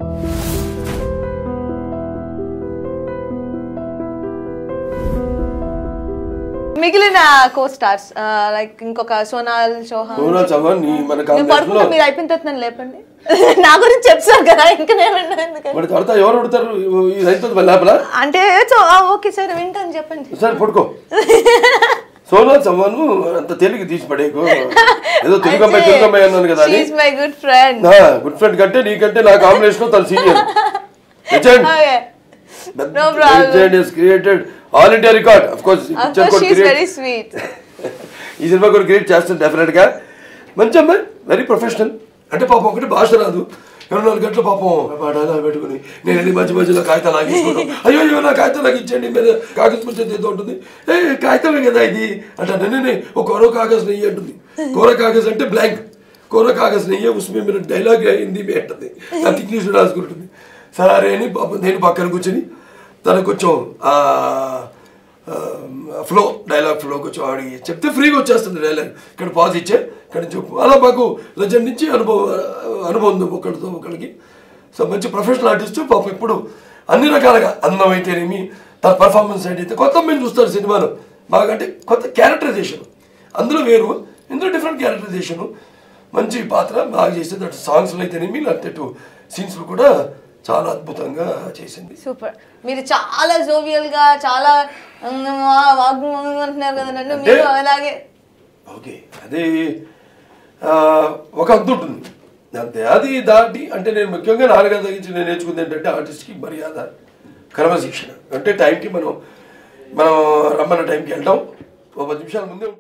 మిగిలిన కో stars like ఇంకొక సోనాల్ చౌహాన్ సోనా చౌహాన్ నీ మన నేను కాంబినేషన్ పడుకుంటా మీరు అయిపోయిన తర్వాత నన్ను లేపండి నా గురించి చెప్తారు కదా ఇంకా నేను వినను ఎందుకని మరి తర్వాత ఎవరు ఉడతారు ఈ రైతు లోపల అంటే ఓకే సార్ వింటాను చెప్పండి సరే పడుకో సోనా చౌహాన్ అంత తేలిక తీసి పడేకు ఏదో తిరుగమ్మాయి తిరుగమ్మాయి అన్నాను కదా అని my good friend good friend కంటే నీకంటే నా కాంబినేషన్ తన senior legend okay No problem. Legend is created all India record of course Of course, she's very sweet. ఈ సినిమా కూడా క్రియేట్ చేస్తాను డెఫినెట్ గా మంచి అమ్మాయి వెరీ ప్రొఫెషనల్ అంటే పాపం ఒకటి భాష రాదు ఇరవై నాలుగు గంటల పాపం పాడాలా పెట్టుకుని నేను వెళ్ళి మధ్య మధ్యలో కాగితాలు లాగేసుకోవడం అయ్యో అయ్యో నా కాగితం నాకు ఇచ్చేయండి మీద కాగజ్ ముచ్చేది ఏదో ఉంటుంది ఏ కాగితమే కదా ఇది అంటే నేను ఒక కోరో కాగజ్ నెయ్యి అంటుంది కోర కాగజ్ అంటే బ్లాంక్ కోర కాగజ్ నెయ్యి ఉస్మే మీరు డైలాగ్ హిందీ మీ అంటుంది నాకు ఇంగ్లీష్ రాసుకుంటుంది సరే అని పాపం నేను పక్కన కూర్చొని తనకు కొంచెం ఆ, ఫ్లో డైలాగ్ ఫ్లో కొంచెం ఆడి చెప్తే ఫ్రీగా వచ్చేస్తుంది డైలాగ్ ఇక్కడ పాజ్ ఇచ్చే ఇక్కడ చెప్పు అలా మాకు లెజెండ్ నుంచి అనుభవం అనుభవం ఉంది ఒకరితో ఒకరికి సో మంచి ప్రొఫెషనల్ ఆర్టిస్ట్ పాపం ఇప్పుడు అన్ని రకాలుగా అందం అయితేనేమి తన పర్ఫార్మెన్స్ అయితే కొంత మంది చూస్తారు సినిమాలో బాగా అంటే కొత్త క్యారెక్టరైజేషన్ అందులో వేరు ఇందులో డిఫరెంట్ క్యారెక్టరైజేషన్ మంచి పాత్ర బాగా చేసేది అటు సాంగ్స్లో అయితేనేమి లేకపోతే అటు సీన్స్లో కూడా చాలా అద్భుతంగా చేసింది సూపర్ మీరు చాలా జోవియల్ గా చాలా ఉమ్, ఆ, వాగ్గు అంటున్నారు కదా నన్ను అంటే- మీరు అలాగే ఓకే అది ఆ, ఒక హద్దు ఉంటుంది అంతే అది దాటి అంటే నేను ముఖ్యంగా నాన్నగారి దగ్గర నుంచి నేను నేర్చుకుంది ఏంటంటే ఆర్టిస్ట్కి మర్యాద క్రమశిక్షణ అంటే టైంకి మనం మనం రమ్మన్న టైంకి వెళ్ళటం ఒక పది నిమిషాల ముందే